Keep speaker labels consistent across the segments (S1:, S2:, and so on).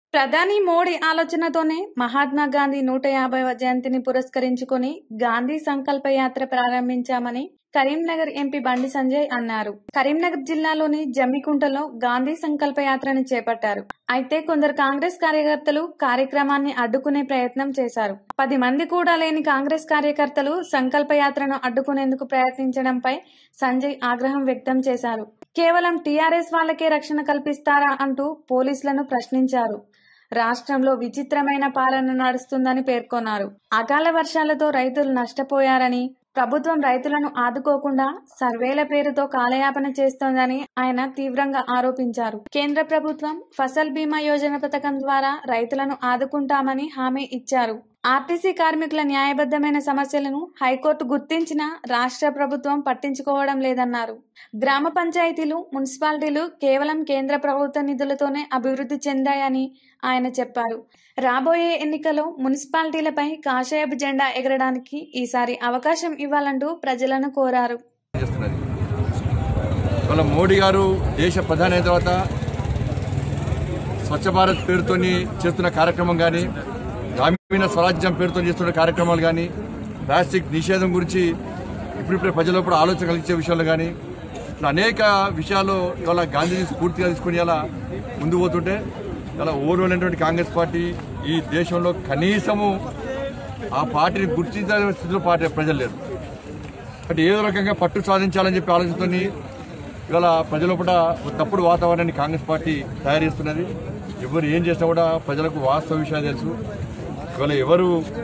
S1: ప్రధాని మోడీ ఆలోచనతోనే మహాత్మా గాంధీ నూట యాభైవ జయంతిని పురస్కరించుకొని గాంధీ సంకల్ప యాత్ర ప్రారంభించామని కరీంనగర్ ఎంపీ బండి సంజయ్ అన్నారు కరీంనగర్ జిల్లాలోని జమ్మికుంటలో గాంధీ సంకల్ప యాత్రని చేపట్టారు అయితే కొందరు కాంగ్రెస్ కార్యకర్తలు కార్యక్రమాన్ని అడ్డుకునే ప్రయత్నం చేశారు పది మంది కూడా లేని కాంగ్రెస్ కార్యకర్తలు సంకల్ప యాత్రను అడ్డుకునేందుకు ప్రయత్నించడంపై సంజయ్ ఆగ్రహం వ్యక్తం చేశారు కేవలం టీఆర్ఎస్ వాళ్ళకే రక్షణ కల్పిస్తారా అంటూ పోలీసులను ప్రశ్నించారు రాష్ట్రంలో విచిత్రమైన పాలన నడుస్తుందని పేర్కొన్నారు అకాల వర్షాలతో రైతులు నష్టపోయారని ప్రభుత్వం రైతులను ఆదుకోకుండా సర్వేల పేరుతో కాలయాపన చేస్తోందని ఆయన తీవ్రంగా ఆరోపించారు కేంద్ర ప్రభుత్వం ఫసల్ బీమా యోజన పథకం ద్వారా రైతులను ఆదుకుంటామని హామీ ఇచ్చారు ఆర్టీసీ కార్మికుల న్యాయబద్ధమైన సమస్యలను హైకోర్టు గుర్తించిన రాష్ట్ర ప్రభుత్వం పట్టించుకోవడం లేదన్నారు గ్రామ పంచాయతీలు మున్సిపాలిటీలు కేవలం కేంద్ర ప్రభుత్వ నిధులతోనే అభివృద్ధి చెందాయని ఆయన చెప్పారు రాబోయే ఎన్నికలో మున్సిపాలిటీలపై కాషాయపు జెండా ఎగరడానికి ఈసారి అవకాశం ఇవ్వాలంటూ ప్రజలను కోరారు
S2: చేస్తున్నది ఇవాళ మోడీ గారు దేశ ప్రధాని అయిన తర్వాత స్వచ్ఛ భారత్ పేరుతోని చేస్తున్న కార్యక్రమం కానీ గ్రామీణ స్వరాజ్యం పేరుతో చేస్తున్న కార్యక్రమాలు కానీ ప్లాస్టిక్ నిషేధం గురించి ఇప్పుడిప్పుడే ప్రజల్లో కూడా ఆలోచన కలిగించే విషయాలు కానీ ఇట్లా అనేక విషయాలు ఇవాళ గాంధీజీ స్ఫూర్తిగా తీసుకుని ఇలా ముందు పోతుంటే ఇలా ఓర్వలేనటువంటి కాంగ్రెస్ పార్టీ ఈ దేశంలో కనీసము ఆ పార్టీని గుర్తించాల్సిన స్థితిలో పార్టీ ప్రజలు లేరు అంటే ఏదో రకంగా పట్టు సాధించాలని చెప్పి ఆలోచనతోని ఇవాళ ప్రజల కూడా ఒక తప్పుడు వాతావరణాన్ని కాంగ్రెస్ పార్టీ తయారు చేస్తున్నది ఎవరు ఏం చేసినా కూడా ప్రజలకు వాస్తవ విషయాలు తెలుసు ఇవాళ ఎవరు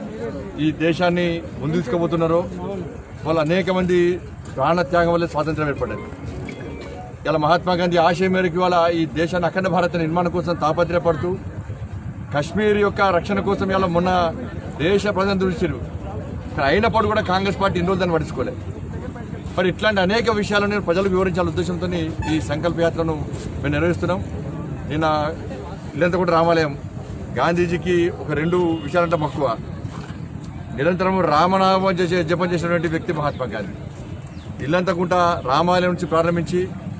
S2: ఈ దేశాన్ని ముందు తీసుకుపోతున్నారో వాళ్ళ అనేక మంది ప్రాణ త్యాగం వల్ల స్వాతంత్రం ఏర్పడ్డది ఇలా మహాత్మా గాంధీ ఆశయం మేరకు ఇవాళ ఈ దేశాన్ని అఖండ భారత నిర్మాణం కోసం తాపత్రయపడుతూ కశ్మీర్ యొక్క రక్షణ కోసం ఇలా మొన్న దేశ ప్రజలను దృష్టిరు అయినప్పుడు కూడా కాంగ్రెస్ పార్టీ ఇన్ని రోజులు దాన్ని పట్టించుకోలేదు మరి ఇట్లాంటి అనేక విషయాలను ప్రజలకు వివరించాల ఉద్దేశంతో ఈ సంకల్ప యాత్రను మేము నిర్వహిస్తున్నాం నిన్న ఇల్లంతా కూడా రామాలయం గాంధీజీకి ఒక రెండు విషయాలంటే మక్కువ నిరంతరం రామనామం చేసే జపం చేసినటువంటి వ్యక్తి మహాత్మా గాంధీ ఇల్లంతకుంట రామాలయం నుంచి ప్రారంభించి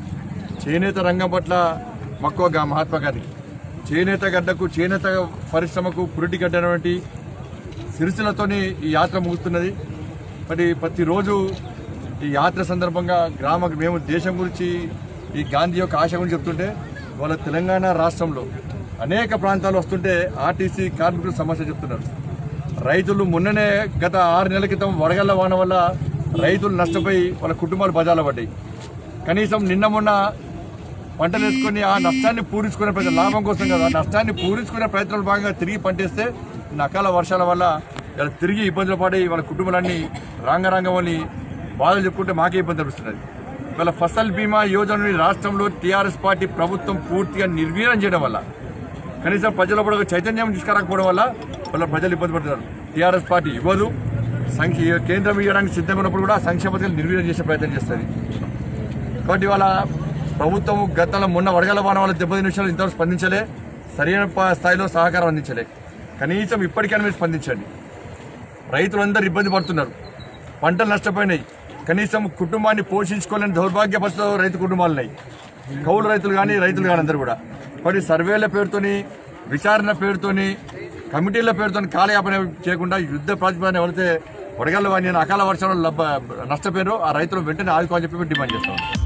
S2: చేనేత రంగం పట్ల మక్కువగా మహాత్మా గాంధీ చేనేత గడ్డకు చేనేత పరిశ్రమకు పురిటి గడ్డటువంటి సిరిసిలతోని ఈ యాత్ర ముగుస్తున్నది మరి ప్రతిరోజు ఈ యాత్ర సందర్భంగా గ్రామ మేము దేశం గురించి ఈ గాంధీ యొక్క ఆశ గురించి చెప్తుంటే వాళ్ళ తెలంగాణ రాష్ట్రంలో అనేక ప్రాంతాలు వస్తుంటే ఆర్టీసీ కార్మికులు సమస్య చెప్తున్నారు రైతులు మొన్ననే గత ఆరు నెలల క్రితం వడగళ్ల వాన వల్ల రైతులు నష్టపోయి వాళ్ళ కుటుంబాలు బజార్లో పడ్డాయి కనీసం నిన్న మొన్న పంటలు వేసుకొని ఆ నష్టాన్ని పూరించుకునే ప్రయత్నం లాభం కోసం కదా ఆ నష్టాన్ని పూరించుకునే ప్రయత్నాలు భాగంగా తిరిగి పంటేస్తే ఈ అకాల వర్షాల వల్ల ఇలా తిరిగి ఇబ్బందులు పడి వాళ్ళ కుటుంబాలన్నీ రాంగరాంగం అని బాధలు చెప్పుకుంటే మాకే ఇబ్బంది అనిపిస్తున్నది ఇవాళ ఫసల్ బీమా యోజనని రాష్ట్రంలో టీఆర్ఎస్ పార్టీ ప్రభుత్వం పూర్తిగా నిర్వీర్యం చేయడం వల్ల కనీసం ప్రజల కూడా ఒక చైతన్యం తీసుకురాకపోవడం వల్ల వాళ్ళ ప్రజలు ఇబ్బంది పడుతున్నారు టీఆర్ఎస్ పార్టీ ఇవ్వదు సంఖ్య కేంద్రం ఇవ్వడానికి సిద్ధంగా ఉన్నప్పుడు కూడా సంక్షేమ పథకాలు నిర్వీర్యం చేసే ప్రయత్నం చేస్తుంది కాబట్టి ఇవాళ ప్రభుత్వం గతంలో మొన్న వడగల వాన వల్ల దెబ్బతిన విషయాలు ఇంతవరకు స్పందించలే సరైన ప- స్థాయిలో సహకారం అందించలే కనీసం ఇప్పటికైనా మీరు స్పందించండి రైతులందరూ ఇబ్బంది పడుతున్నారు పంటలు నష్టపోయినాయి కనీసం కుటుంబాన్ని పోషించుకోలేని దౌర్భాగ్య పరిస్థితుల్లో రైతు కుటుంబాలు ఉన్నాయి కౌలు రైతులు కానీ రైతులు కానీ అందరూ కూడా కాబట్టి సర్వేల పేరుతోని విచారణ పేరుతోని కమిటీల పేరుతోని కాలయాపన చేయకుండా యుద్ధ ప్రాతిపదికన ఎవరైతే వడగళ్ళ వాణి అకాల వర్షంలో లబ్బ- నష్టపోయారో ఆ రైతులు వెంటనే ఆదుకోవాలని చెప్పి మేము డిమాండ్ చేస్తాం